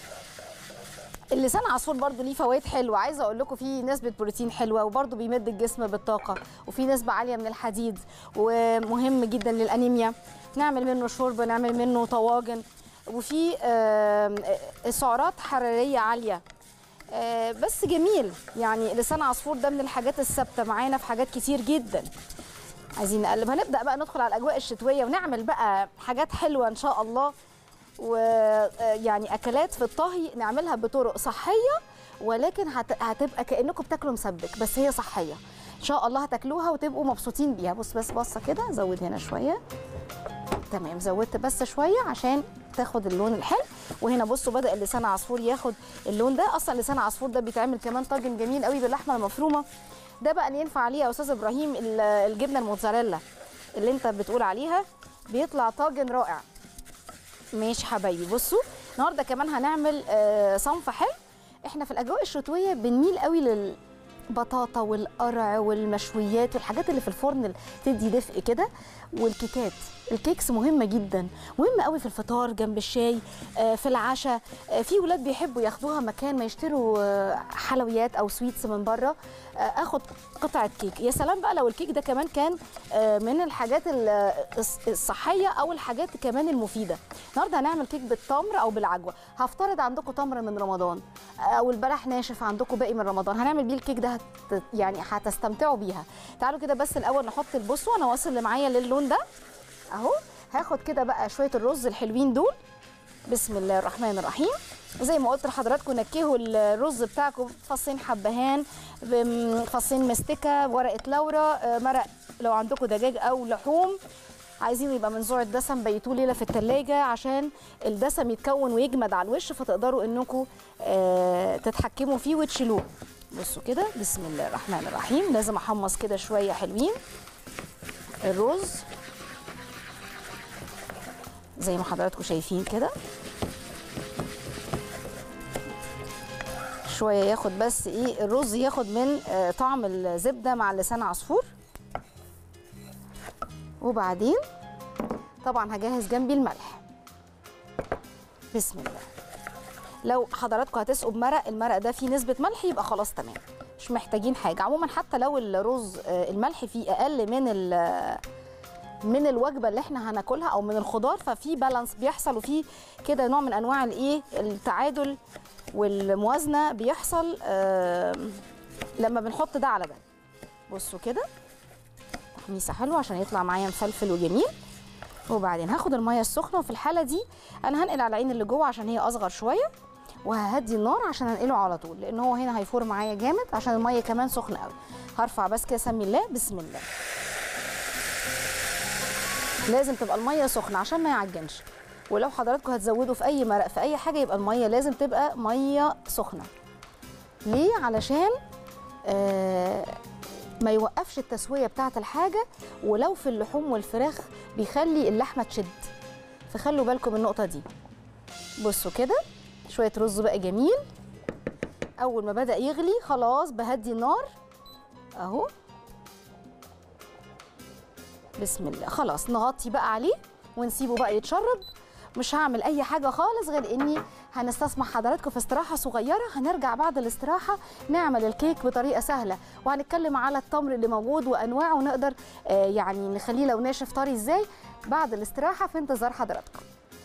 اللسان عصفور برضو ليه فوائد حلوه عايزه اقول لكم فيه نسبه بروتين حلوه وبرضو بيمد الجسم بالطاقه وفي نسبه عاليه من الحديد ومهم جدا للانيميا نعمل منه شوربه نعمل منه طواجن وفي آم، آه، سعرات حراريه عاليه آه، بس جميل يعني لسان عصفور ده من الحاجات الثابته معانا في حاجات كتير جدا عايزين نقلب هنبدا بقى ندخل على الاجواء الشتويه ونعمل بقى حاجات حلوه ان شاء الله ويعني اكلات في الطهي نعملها بطرق صحيه ولكن هت- هتبقى كانكم بتاكلوا مسبك بس هي صحيه ان شاء الله هتاكلوها وتبقوا مبسوطين بيها بص بس بصه كده زود هنا شويه تمام زودت بس شويه عشان تاخد اللون الحلو وهنا بصوا بدا اللسان عصفور ياخد اللون ده اصلا لسان عصفور ده بيتعمل كمان طاجن جميل قوي باللحمه المفرومه ده بقى اللي ينفع عليه يا استاذ ابراهيم ال- الجبنه الموتزاريلا اللي انت بتقول عليها بيطلع طاجن رائع ماشي حبايبي بصوا النهارده كمان هنعمل آه، صنف حلو احنا في الاجواء الشتويه بنميل قوي للبطاطا والقرع والمشويات والحاجات اللي في الفرن اللي تدي دفء كده والكيكات الكيكس مهمه جدا مهمه قوي في الفطار جنب الشاي آه، في العشاء آه، في ولاد بيحبوا ياخدوها مكان ما يشتروا آه، حلويات او سويتس من بره آه، اخد قطعه كيك يا سلام بقى لو الكيك ده كمان كان آه، من الحاجات ال- الص- الصحيه او الحاجات كمان المفيده النهارده هنعمل كيك بالتمر او بالعجوه هفترض عندكم تمر من رمضان او البلح ناشف عندكم باقي من رمضان هنعمل بيه الكيك ده هت يعني هتستمتعوا بيها تعالوا كده بس الاول نحط البصوا انا واصل اللي معايا للون ده اهو هاخد كده بقى شويه الرز الحلوين دول بسم الله الرحمن الرحيم زي ما قلت لحضراتكم نكهوا الرز بتاعكم فصين حبهان بم- فصين مستكه ورقه لورا آه، مرق لو عندكم دجاج او لحوم عايزين يبقى منزوع الدسم بيتوه ليله في التلاجة عشان الدسم يتكون ويجمد على الوش فتقدروا انكم آه تتحكموا فيه وتشيلوه بصوا كده بسم الله الرحمن الرحيم لازم احمص كده شويه حلوين الرز زي ما حضراتكم شايفين كده شويه ياخد بس ايه الرز ياخد من آه، طعم الزبده مع لسان عصفور وبعدين طبعا هجهز جنبي الملح بسم الله لو حضراتكم هتسقوا بمرق المرق ده فيه نسبه ملح يبقى خلاص تمام مش محتاجين حاجه عموما حتى لو الرز آه، الملح فيه اقل من ال- من الوجبه اللي احنا هناكلها او من الخضار ففي بالانس بيحصل وفي كده نوع من انواع الايه التعادل والموازنه بيحصل آم، لما بنحط ده على ده بصوا كده تحميصه حلوه عشان يطلع معايا مفلفل وجميل وبعدين هاخد الميه السخنه وفي الحاله دي انا هنقل على العين اللي جوه عشان هي اصغر شويه وههدي النار عشان انقله على طول لان هو هنا هيفور معايا جامد عشان الميه كمان سخنه قوي هرفع بس كده سمي الله بسم الله لازم تبقى الميه سخنه عشان ما يعجنش ولو حضراتكم هتزودوا في اي مرق في اي حاجه يبقى الميه لازم تبقى ميه سخنه ليه علشان آه ما يوقفش التسويه بتاعه الحاجه ولو في اللحوم والفراخ بيخلي اللحمه تشد فخلوا بالكم من النقطه دي بصوا كده شويه رز بقى جميل اول ما بدا يغلي خلاص بهدي النار اهو بسم الله خلاص نغطي بقى عليه ونسيبه بقى يتشرب مش هعمل اي حاجه خالص غير اني هنستسمح حضراتكم في استراحه صغيره هنرجع بعد الاستراحه نعمل الكيك بطريقه سهله وهنتكلم على التمر اللي موجود وانواعه ونقدر آه يعني نخليه لو ناشف طري ازاي بعد الاستراحه في انتظار حضراتكم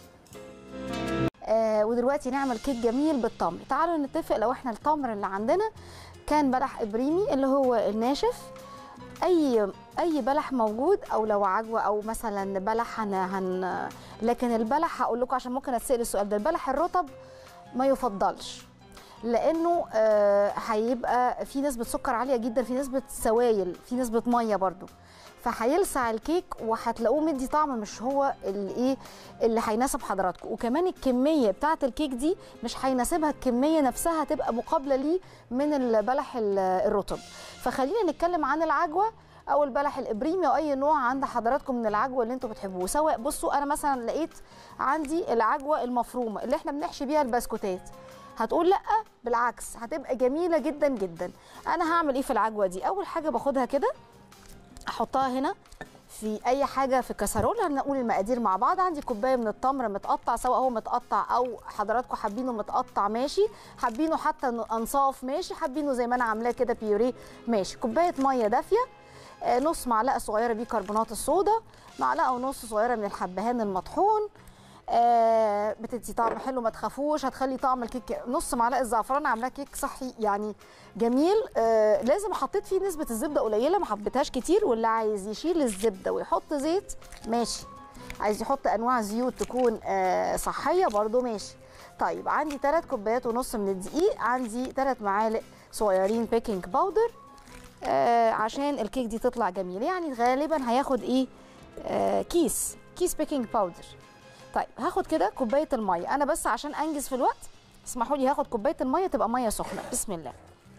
آه ودلوقتي نعمل كيك جميل بالتمر تعالوا نتفق لو احنا التمر اللي عندنا كان بلح ابريمي اللي هو الناشف اي اي بلح موجود او لو عجوه او مثلا بلح هن, هن لكن البلح هقول لكم عشان ممكن اتسال السؤال ده البلح الرطب ما يفضلش لانه آه، هيبقى في نسبه سكر عاليه جدا في نسبه سوائل في نسبه ميه برضو فهيلسع الكيك وهتلاقوه مدي طعم مش هو اللي ايه اللي هيناسب حضراتكم وكمان الكميه بتاعه الكيك دي مش هيناسبها الكميه نفسها تبقى مقابله ليه من البلح ال- الرطب فخلينا نتكلم عن العجوه او البلح الابريمي او اي نوع عند حضراتكم من العجوه اللي انتوا بتحبوه سواء بصوا انا مثلا لقيت عندي العجوه المفرومه اللي احنا بنحشي بيها البسكوتات هتقول لا بالعكس هتبقى جميله جدا جدا انا هعمل ايه في العجوه دي اول حاجه باخدها كده احطها هنا في اي حاجه في كسرول هنقول المقادير مع بعض عندي كوبايه من التمر متقطع سواء هو متقطع او حضراتكم حابينه متقطع ماشي حابينه حتى انصاف ماشي حابينه زي ما انا عاملاه كده بيوريه ماشي كوبايه ميه دافيه آه، نص معلقه صغيره بيكربونات الصودا معلقه ونص صغيره من الحبهان المطحون آه بتدي طعم حلو ما تخافوش هتخلي طعم الكيك نص معلقه زعفران عاملاه كيك صحي يعني جميل آه لازم حطيت فيه نسبه الزبده قليله ما حبيتهاش كتير واللي عايز يشيل الزبده ويحط زيت ماشي عايز يحط انواع زيوت تكون آه صحيه برده ماشي طيب عندي 3 كوبايات ونص من الدقيق عندي 3 معالق صغيرين بيكنج باودر آه عشان الكيك دي تطلع جميله يعني غالبا هياخد ايه آه كيس كيس بيكنج باودر طيب هاخد كده كوبايه الميه انا بس عشان انجز في الوقت اسمحوا لي هاخد كوبايه الميه تبقى ميه سخنه بسم الله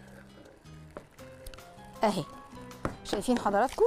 اهي شايفين حضراتكم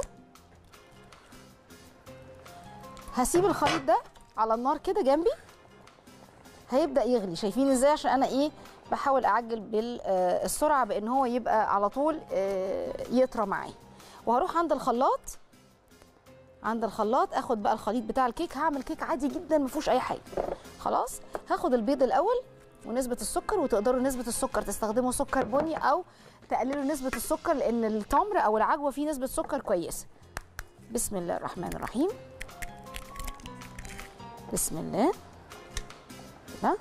هسيب الخليط ده على النار كده جنبي هيبدا يغلي شايفين ازاي عشان انا ايه بحاول اعجل بالسرعه بان هو يبقى على طول آه، يطرى معايا وهروح عند الخلاط عند الخلاط اخد بقى الخليط بتاع الكيك هعمل كيك عادي جدا ما فيهوش اي حاجه خلاص هاخد البيض الاول ونسبه السكر وتقدروا نسبه السكر تستخدموا سكر بني او تقللوا نسبه السكر لان التمر او العجوه فيه نسبه سكر كويسه بسم الله الرحمن الرحيم بسم الله كده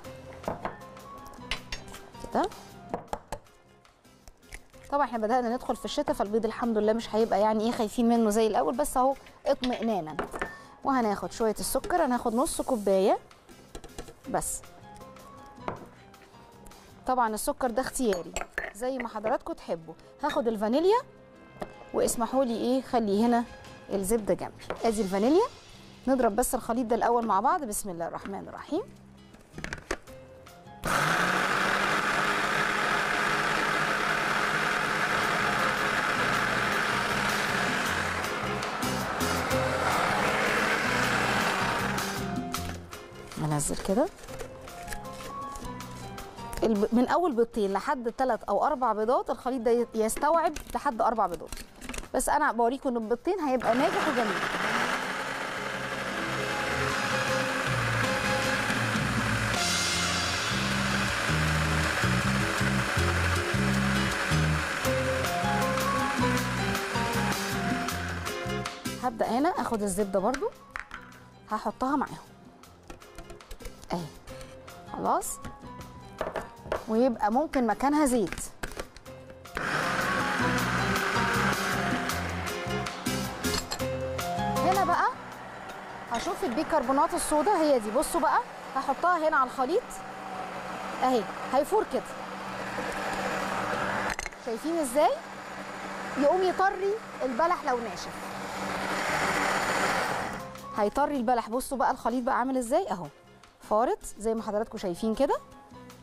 كده طبعا احنا بدأنا ندخل في الشتاء فالبيض الحمد لله مش هيبقى يعني ايه خايفين منه زي الاول بس اهو اطمئنانا وهناخد شويه السكر هناخد نص كوبايه بس طبعا السكر ده اختياري زي ما حضراتكم تحبوا هاخد الفانيليا واسمحوا لي ايه خلي هنا الزبده جنبي ادي الفانيليا نضرب بس الخليط ده الاول مع بعض بسم الله الرحمن الرحيم انزل كده الب... من اول بيضتين لحد ثلاث او اربع بيضات الخليط ده ي- يستوعب لحد اربع بيضات بس انا بوريكم ان البيضتين هيبقى ناجح وجميل هبدا هنا اخد الزبده برضو هحطها معاهم اهي خلاص ويبقى ممكن مكانها زيت هنا بقى هشوف البيكربونات الصودا هي دي بصوا بقى هحطها هنا على الخليط اهي هيفور كده شايفين ازاي يقوم يطري البلح لو ناشف هيطري البلح بصوا بقى الخليط بقى عامل ازاي اهو فارط زي ما حضراتكم شايفين كده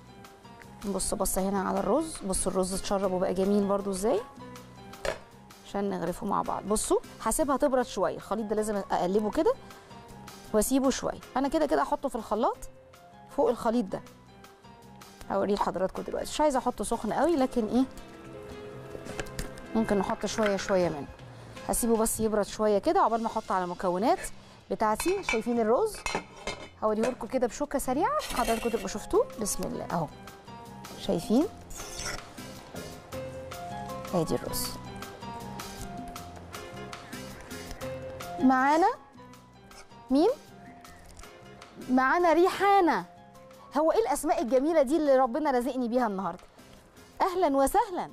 نبص بصه هنا على الرز بصوا الرز اتشرب وبقى جميل برضو ازاي عشان نغرفه مع بعض بصوا هسيبها تبرد شويه الخليط ده لازم اقلبه كده واسيبه شويه انا كده كده احطه في الخلاط فوق الخليط ده هوريه لحضراتكم دلوقتي مش عايزه احطه سخن قوي لكن ايه ممكن نحط شويه شويه منه هسيبه بس يبرد شويه كده عقبال ما احط على المكونات بتاعتي شايفين الرز هوريه لكم كده بشوكه سريعه عشان حضراتكم تبقوا شفتوه بسم الله اهو شايفين ادي الرز معانا مين معانا ريحانه هو ايه الاسماء الجميله دي اللي ربنا رزقني بيها النهارده اهلا وسهلا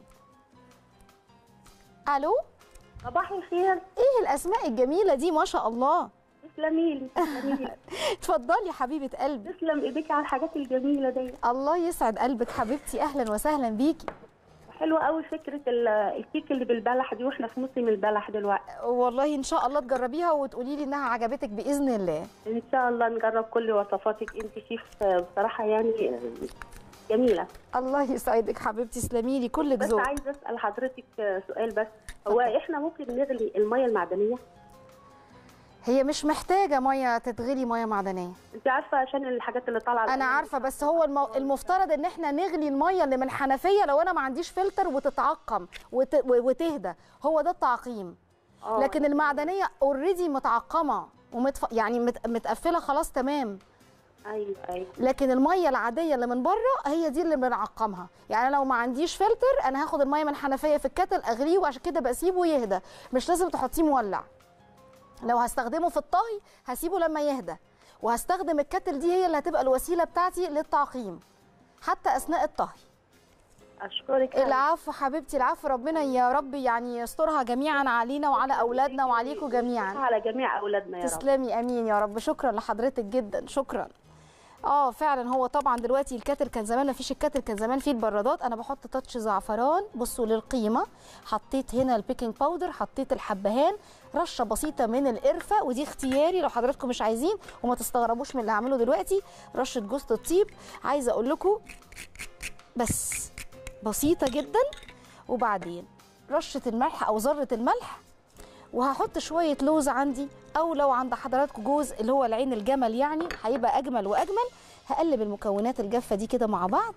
الو صباح الخير ايه الاسماء الجميله دي ما شاء الله تسلمي لي تسلمي لي اتفضلي حبيبه قلبي تسلم ايديك على الحاجات الجميله دي الله يسعد قلبك حبيبتي اهلا وسهلا بيكي حلوه قوي فكره ال- الكيك اللي بالبلح دي واحنا في موسم البلح دلوقتي والله ان شاء الله تجربيها وتقولي لي انها عجبتك باذن الله ان شاء الله نجرب كل وصفاتك انت شيف آه، بصراحه يعني آه، جميله الله يسعدك حبيبتي تسلمي لي كلك بس ذوق عايزه اسال حضرتك آه، سؤال بس هو احنا ممكن نغلي الميه المعدنيه هي مش محتاجه ميه تتغلي ميه معدنيه انت عارفه عشان الحاجات اللي طالعه انا الأيام عارفه بس هو المو... المفترض ان احنا نغلي الميه اللي من الحنفيه لو انا ما عنديش فلتر وتتعقم وت... و- وتهدى هو ده التعقيم آه. لكن المعدنيه اوريدي متعقمه ومتف... يعني مت... متقفله خلاص تمام ايوه ايوه لكن الميه العاديه اللي من بره هي دي اللي بنعقمها يعني أنا لو ما عنديش فلتر انا هاخد الميه من الحنفيه في الكتل اغليه وعشان كده بسيبه يهدى مش لازم تحطيه مولع لو هستخدمه في الطهي هسيبه لما يهدى وهستخدم الكتل دي هي اللي هتبقى الوسيله بتاعتي للتعقيم حتى اثناء الطهي اشكرك أوي. العفو حبيبتي العفو ربنا يا رب يعني يسترها جميعا علينا وعلى اولادنا وعليكم جميعا على جميع اولادنا يا رب تسلمي امين يا رب شكرا لحضرتك جدا شكرا اه فعلا هو طبعا دلوقتي الكاتل كان زمان ما فيش الكاتل كان زمان فيه البرادات انا بحط تاتش زعفران بصوا للقيمه حطيت هنا البيكنج باودر حطيت الحبهان رشه بسيطه من القرفه ودي اختياري لو حضراتكم مش عايزين وما تستغربوش من اللي هعمله دلوقتي رشه جوز الطيب عايزه اقول لكم بس بسيطه جدا وبعدين رشه الملح او ذره الملح وهحط شويه لوز عندي او لو عند حضراتكم جوز اللي هو العين الجمل يعني هيبقى اجمل واجمل هقلب المكونات الجافه دي كده مع بعض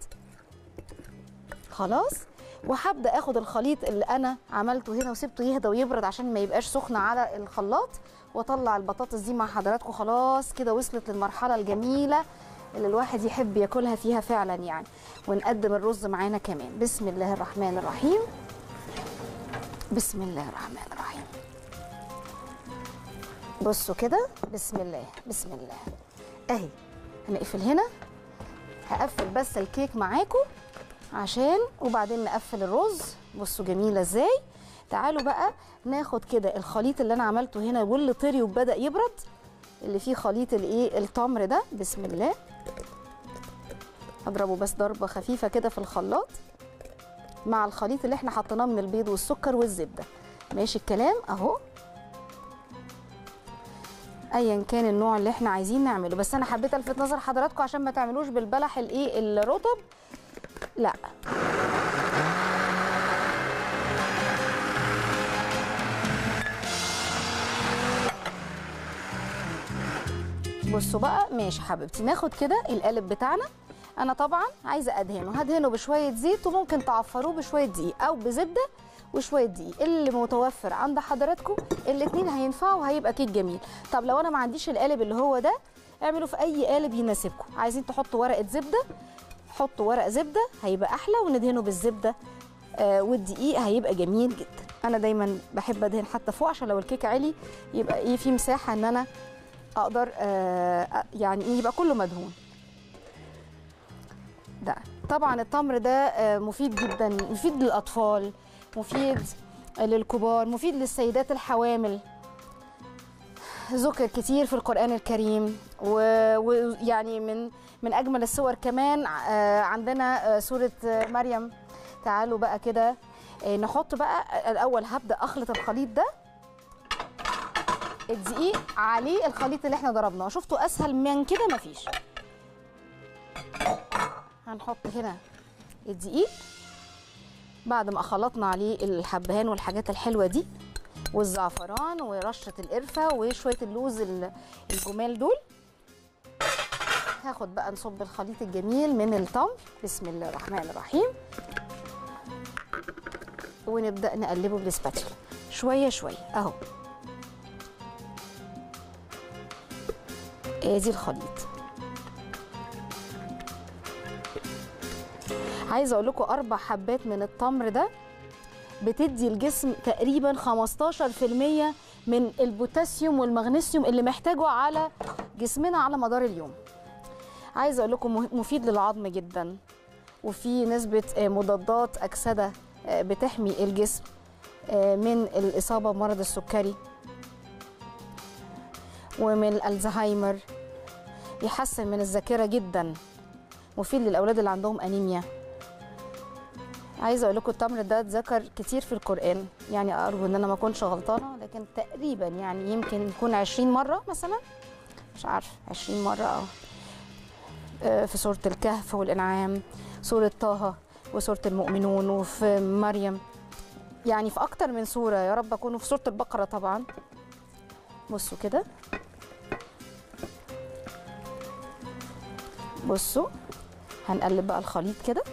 خلاص وهبدا اخد الخليط اللي انا عملته هنا وسبته يهدى ويبرد عشان ما يبقاش سخن على الخلاط واطلع البطاطس دي مع حضراتكم خلاص كده وصلت للمرحله الجميله اللي الواحد يحب ياكلها فيها فعلا يعني ونقدم الرز معانا كمان بسم الله الرحمن الرحيم بسم الله الرحمن الرحيم بصوا كده بسم الله بسم الله اهي هنقفل هنا هقفل بس الكيك معاكم عشان وبعدين نقفل الرز بصوا جميله ازاي تعالوا بقى ناخد كده الخليط اللي انا عملته هنا واللي طري وبدا يبرد اللي فيه خليط الايه التمر ده بسم الله اضربه بس ضربه خفيفه كده في الخلاط مع الخليط اللي احنا حطيناه من البيض والسكر والزبده ماشي الكلام اهو ايا كان النوع اللي احنا عايزين نعمله بس انا حبيت الفت نظر حضراتكم عشان ما تعملوش بالبلح الايه الرطب لا بصوا بقى ماشي حبيبتي ناخد كده القالب بتاعنا انا طبعا عايزه ادهنه هدهنه بشويه زيت وممكن تعفروه بشويه دقيق او بزبده وشويه دقيق اللي متوفر عند حضراتكم الاثنين هينفعوا وهيبقى كيك جميل طب لو انا ما عنديش القالب اللي هو ده اعملوا في اي قالب يناسبكم عايزين تحطوا ورقه زبده حطوا ورق زبده هيبقى احلى وندهنه بالزبده آه والدقيق هيبقى جميل جدا انا دايما بحب ادهن حتى فوق عشان لو الكيك عالي يبقى ايه في مساحه ان انا اقدر آه يعني ايه يبقى كله مدهون ده طبعا التمر ده آه مفيد جدا مفيد للاطفال مفيد للكبار مفيد للسيدات الحوامل ذكر كتير في القرآن الكريم و- ويعني من من أجمل الصور كمان آه، عندنا آه، سورة آه، مريم تعالوا بقى كده آه، نحط بقى الأول هبدأ أخلط الخليط ده الدقيق عليه الخليط اللي احنا ضربناه شفتوا أسهل من كده مفيش هنحط هنا الدقيق بعد ما خلطنا عليه الحبهان والحاجات الحلوه دي والزعفران ورشه القرفه وشويه اللوز ال- الجمال دول هاخد بقى نصب الخليط الجميل من التمر بسم الله الرحمن الرحيم ونبدا نقلبه بالسباتشلا شويه شويه اهو ادي الخليط عايزه اقول لكم اربع حبات من التمر ده بتدي الجسم تقريبا 15% من البوتاسيوم والمغنيسيوم اللي محتاجه على جسمنا على مدار اليوم عايزه اقول لكم مه- مفيد للعظم جدا وفي نسبه آه، مضادات اكسده آه، بتحمي الجسم آه، من الاصابه بمرض السكري ومن الالزهايمر يحسن من الذاكره جدا مفيد للاولاد اللي عندهم انيميا عايزه اقول لكم التمر ده اتذكر كتير في القران يعني ارجو ان انا ما اكونش غلطانه لكن تقريبا يعني يمكن يكون 20 مره مثلا مش عارفه 20 مره اه آه، في سوره الكهف والانعام سوره طه وسوره المؤمنون وفي مريم يعني في اكتر من سوره يا رب اكونوا في سوره البقره طبعا بصوا كده بصوا هنقلب بقى الخليط كده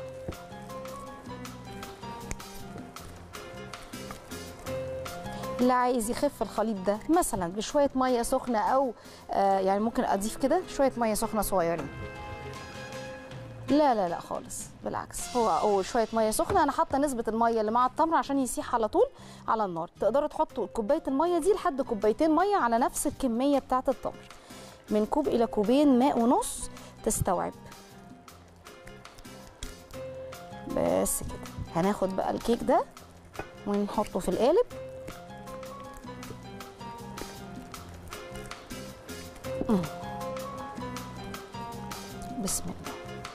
اللي عايز يخف الخليط ده مثلا بشويه ميه سخنه او آه يعني ممكن اضيف كده شويه ميه سخنه صغيرين لا لا لا خالص بالعكس هو او شويه ميه سخنه انا حاطه نسبه الميه اللي مع التمر عشان يسيح على طول على النار تقدروا تحطوا كوبايه الميه دي لحد كوبايتين ميه على نفس الكميه بتاعه التمر من كوب الى كوبين ماء ونص تستوعب بس كده هناخد بقى الكيك ده ونحطه في القالب مم. بسم الله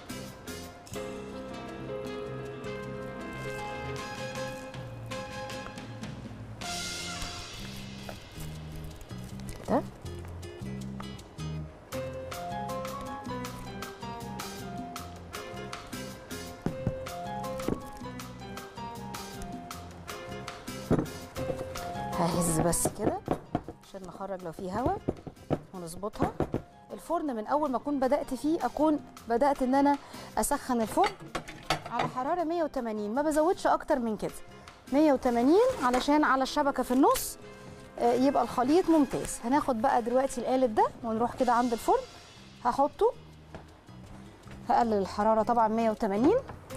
كده ههز بس كده عشان نخرج لو فيه هواء ونظبطها الفرن من اول ما اكون بدات فيه اكون بدات ان انا اسخن الفرن على حراره 180 ما بزودش اكتر من كده 180 علشان على الشبكه في النص آه، يبقى الخليط ممتاز هناخد بقى دلوقتي القالب ده ونروح كده عند الفرن هحطه هقلل الحراره طبعا 180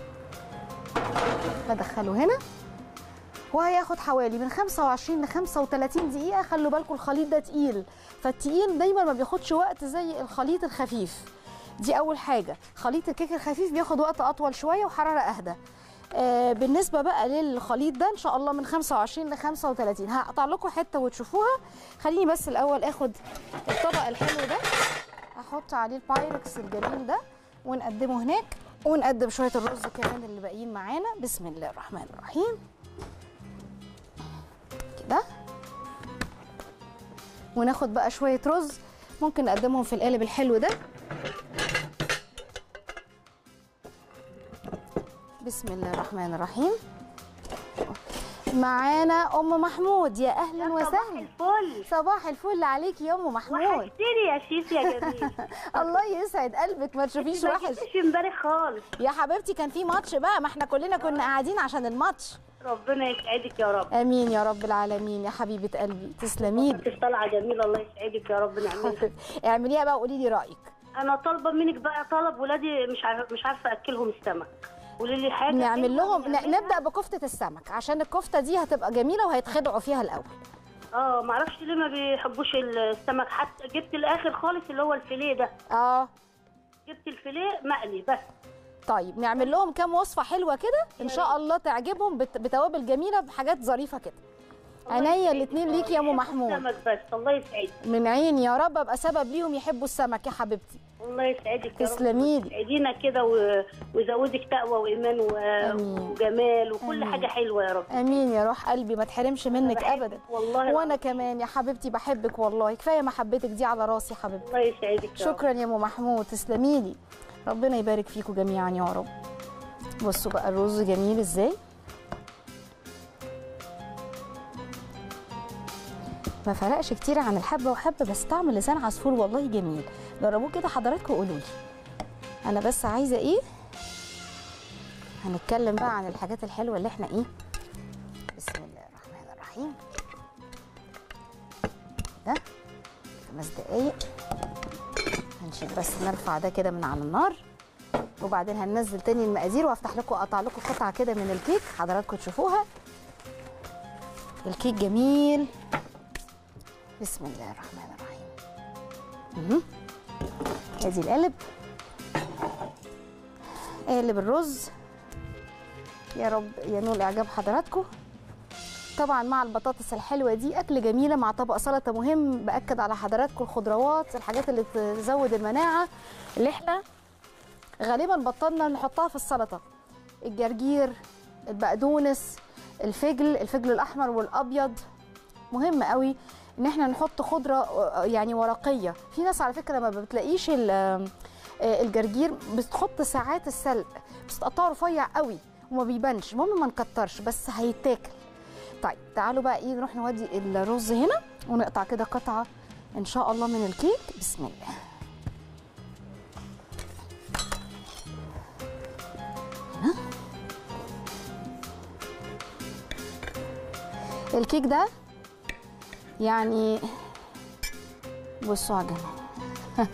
بدخله هنا وهياخد حوالي من 25 ل 35 دقيقة خلوا بالكم الخليط ده تقيل فالتقيل دايما ما بياخدش وقت زي الخليط الخفيف دي أول حاجة خليط الكيك الخفيف بياخد وقت أطول شوية وحرارة أهدى آه بالنسبة بقى للخليط ده إن شاء الله من 25 ل 35 هقطع لكم حتة وتشوفوها خليني بس الأول آخد الطبق الحلو ده أحط عليه البايركس الجميل ده ونقدمه هناك ونقدم شوية الرز كمان اللي باقيين معانا بسم الله الرحمن الرحيم كده وناخد بقى شويه رز ممكن نقدمهم في القالب الحلو ده بسم الله الرحمن الرحيم معانا ام محمود يا اهلا وسهلا الفل صباح الفل عليك يا ام محمود وحشتني يا شيف يا جميل الله يسعد قلبك ما تشوفيش ما وحش جيتش امبارح خالص يا حبيبتي كان في ماتش بقى ما احنا كلنا كنا قاعدين عشان الماتش ربنا يسعدك يا رب امين يا رب العالمين يا حبيبه قلبي تسلمي لي انت طالعه جميله الله يسعدك يا رب نعملها اعمليها بقى وقولي لي رايك انا طالبه منك بقى طلب ولادي مش عارفه مش عارفه اكلهم السمك قولي لي حاجه نعمل كده لهم ن- نعملها. نبدا بكفته السمك عشان الكفته دي هتبقى جميله وهيتخدعوا فيها الاول اه ما اعرفش ليه ما بيحبوش السمك حتى جبت الاخر خالص اللي هو الفيليه ده اه جبت الفيليه مقلي بس طيب نعمل لهم كام وصفه حلوه كده ان شاء الله تعجبهم بت- بتوابل جميله بحاجات ظريفه كده عينيا الاثنين ليك يا ام محمود سمك بس الله يسعدك من عيني يا رب ابقى سبب ليهم يحبوا السمك يا حبيبتي الله يسعدك يا رب تسلمي لي. يسعدينا كده و- ويزودك تقوى وايمان و... آمين. وجمال وكل آمين. حاجه حلوه يا رب امين يا روح قلبي ما تحرمش منك بحبك ابدا والله وانا العظيم. كمان يا حبيبتي بحبك والله كفايه محبتك دي على راسي يا حبيبتي الله يسعدك يا رب. شكرا يا ام محمود تسلمي لي ربنا يبارك فيكم جميعا يا رب بصوا بقى الرز جميل ازاي ما فرقش كتير عن الحبه وحبه بس طعم لسان عصفور والله جميل جربوه كده حضراتكم وقولوا لي انا بس عايزه ايه هنتكلم بقى عن الحاجات الحلوه اللي احنا ايه بسم الله الرحمن الرحيم ده خمس دقايق هنشيل بس نرفع ده كده من على النار وبعدين هننزل تاني المقادير وافتح لكم اقطع لكم قطعه كده من الكيك حضراتكم تشوفوها الكيك جميل بسم الله الرحمن الرحيم مهم. ادي القالب قالب الرز يا رب ينول اعجاب حضراتكم طبعا مع البطاطس الحلوه دي اكل جميله مع طبق سلطه مهم باكد على حضراتكم الخضروات الحاجات اللي تزود المناعه اللي احنا غالبا بطلنا نحطها في السلطه الجرجير البقدونس الفجل الفجل الاحمر والابيض مهم قوي ان احنا نحط خضره آه، يعني ورقيه في ناس على فكره ما بتلاقيش ال- آه، الجرجير بتحط ساعات السلق بس تقطعه رفيع قوي وما بيبانش المهم ما نكترش بس هيتاكل طيب تعالوا بقى ايه نروح نودي الرز هنا ونقطع كده قطعه ان شاء الله من الكيك بسم الله هنا. الكيك ده يعني بصوا على الجمال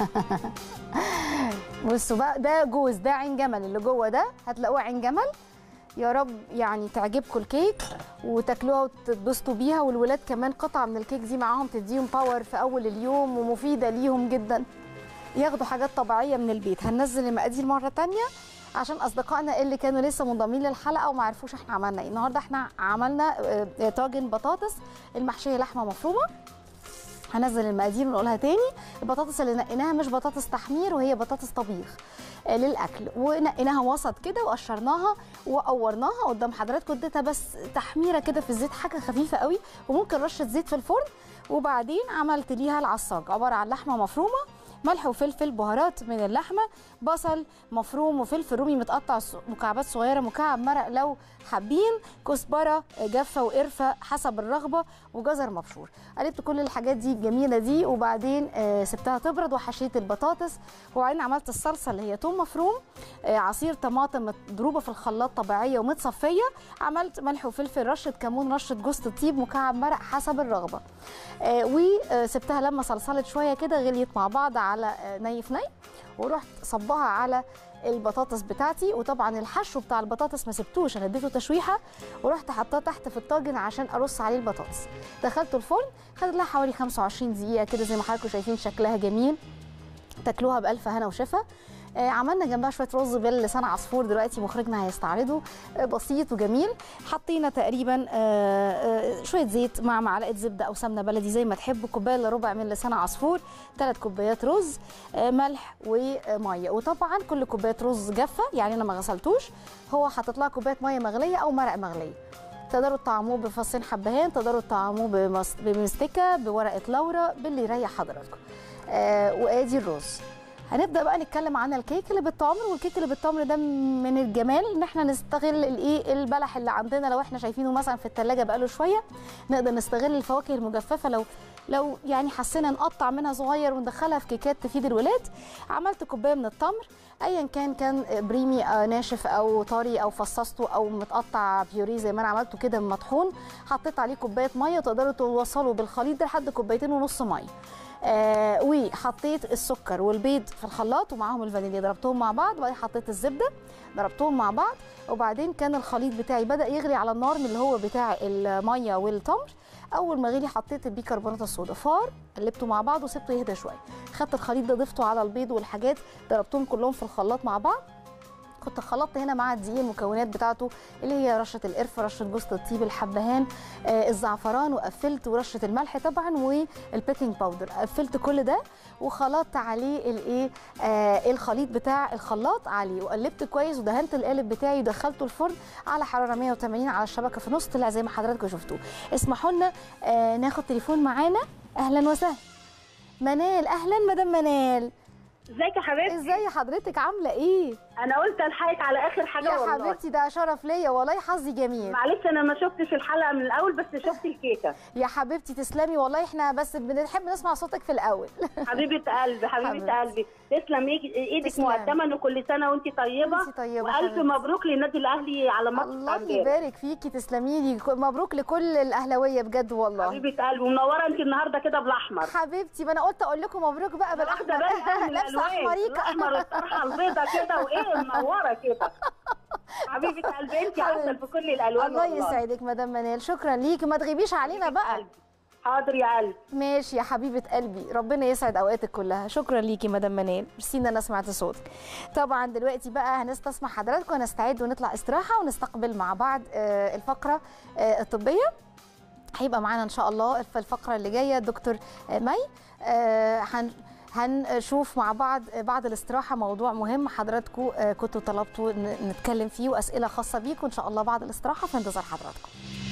بصوا بقى ده جوز ده عين جمل اللي جوه ده هتلاقوه عين جمل يا رب يعني تعجبكم الكيك وتاكلوها وتتبسطوا بيها والولاد كمان قطعه من الكيك دي معاهم تديهم باور في اول اليوم ومفيده ليهم جدا ياخدوا حاجات طبيعيه من البيت هننزل المقادير مره تانية عشان اصدقائنا اللي كانوا لسه منضمين للحلقه وما عرفوش احنا عملنا ايه النهارده احنا عملنا آه، طاجن بطاطس المحشيه لحمه مفرومه هنزل المقادير ونقولها تاني البطاطس اللي نقيناها مش بطاطس تحمير وهي بطاطس طبيخ آه، للاكل ونقيناها وسط كده وقشرناها وقورناها قدام حضراتكم اديتها بس تحميره كده في الزيت حاجه خفيفه قوي وممكن رشه زيت في الفرن وبعدين عملت ليها العصاج عباره عن لحمه مفرومه ملح وفلفل بهارات من اللحمه بصل مفروم وفلفل رومي متقطع ص- مكعبات صغيره مكعب مرق لو حابين كزبره جافه وقرفه حسب الرغبه وجزر مبشور قلبت كل الحاجات دي الجميله دي وبعدين آه، سبتها تبرد وحشيت البطاطس وبعدين عملت الصلصه اللي هي توم مفروم آه، عصير طماطم مضروبه في الخلاط طبيعيه ومتصفيه عملت ملح وفلفل رشه كمون رشه جوز الطيب مكعب مرق حسب الرغبه آه، وسبتها لما صلصلت شويه كده غليت مع بعض على آه، ني في ني ورحت صبها على البطاطس بتاعتي وطبعا الحشو بتاع البطاطس ما سبتوش انا اديته تشويحه ورحت حطاه تحت في الطاجن عشان ارص عليه البطاطس دخلته الفرن خدت لها حوالي 25 دقيقه كده زي ما حضراتكم شايفين شكلها جميل تاكلوها بالف هنا وشفا آه، عملنا جنبها شويه رز باللسان عصفور دلوقتي مخرجنا هيستعرضه آه، بسيط وجميل حطينا تقريبا آه، آه، شويه زيت مع معلقه زبده او سمنه بلدي زي ما تحبوا كوبايه الا ربع من لسان عصفور ثلاث كوبايات رز آه، ملح وميه وطبعا كل كوبايه رز جافه يعني انا ما غسلتوش هو حاطط لها كوبايه ميه مغليه او مرق مغليه تقدروا تطعموه بفصين حبهان تقدروا تطعموه بمس- بمستكه بورقه لورا باللي يريح حضراتكم آه وادي الرز هنبدا بقى نتكلم عن الكيك اللي بالتمر والكيك اللي بالتمر ده من الجمال ان احنا نستغل الايه البلح اللي عندنا لو احنا شايفينه مثلا في الثلاجه بقاله شويه نقدر نستغل الفواكه المجففه لو لو يعني حسينا نقطع منها صغير وندخلها في كيكات تفيد الولاد عملت كوبايه من التمر ايا كان كان بريمي آه، ناشف او طري او فصصته او متقطع بيوري زي ما انا عملته كده مطحون حطيت عليه كوبايه ميه تقدروا توصلوا بالخليط ده لحد كوبايتين ونص ميه آه وحطيت السكر والبيض في الخلاط ومعاهم الفانيليا ضربتهم مع بعض وبعدين حطيت الزبده ضربتهم مع بعض وبعدين كان الخليط بتاعي بدا يغلي على النار من اللي هو بتاع الميه والتمر اول ما غلي حطيت البيكربونات الصودا فار قلبته مع بعض وسبته يهدى شويه خدت الخليط ده ضفته على البيض والحاجات ضربتهم كلهم في الخلاط مع بعض كنت خلطت هنا مع الدقيق المكونات بتاعته اللي هي رشه القرفه رشه جوز الطيب الحبهان آه الزعفران وقفلت ورشه الملح طبعا والبيكنج باودر قفلت كل ده وخلطت عليه الايه آه الخليط بتاع الخلاط عليه وقلبت كويس ودهنت القالب بتاعي ودخلته الفرن على حراره 180 على الشبكه في نص طلع زي ما حضراتكم شفتوه اسمحوا لنا آه ناخد تليفون معانا اهلا وسهلا منال اهلا مدام منال ازيك يا حبيبتي ازاي حضرتك عامله ايه انا قلت الحقك على اخر حاجه يا والله حبيبتي ده شرف ليا والله حظي جميل معلش انا ما شفتش الحلقه من الاول بس شفت الكيكه يا حبيبتي تسلمي والله احنا بس بنحب نسمع صوتك في الاول حبيبه قلبي حبيبه حبيبتي. قلبي تسلم إيك- ايدك تسلم. مقدما وكل سنه وانت طيبه وانتي طيبة والف حبيبتي. مبروك للنادي الاهلي على ماتش الله امبارح. يبارك فيكي تسلمي لي مبروك لكل الاهلاويه بجد والله حبيبه قلبي ومنوره انت النهارده كده بالاحمر حبيبتي ما انا قلت اقول لكم مبروك بقى واخده بالاحمر بالك من لابسه الالوان احمريكا الاحمر الطرحه البيضه كده وايه منوره كده حبيبه قلبي انت عسل في كل الالوان الله والله. يسعدك مدام منال شكرا ليكي ما تغيبيش علينا بقى قلبي. حاضر يا قلبي ماشي يا حبيبه قلبي ربنا يسعد اوقاتك كلها شكرا ليكي مدام منال ميرسي ان انا سمعت صوتك طبعا دلوقتي بقى هنستسمع حضراتكم هنستعد ونطلع استراحه ونستقبل مع بعض آه، الفقره آه، الطبيه هيبقى معانا ان شاء الله في الفقره اللي جايه دكتور آه، مي آه، هن هنشوف مع بعض بعد الاستراحة موضوع مهم حضراتكم آه، كنتوا طلبتوا ن- نتكلم فيه وأسئلة خاصة بيكم إن شاء الله بعد الاستراحة في انتظار حضراتكم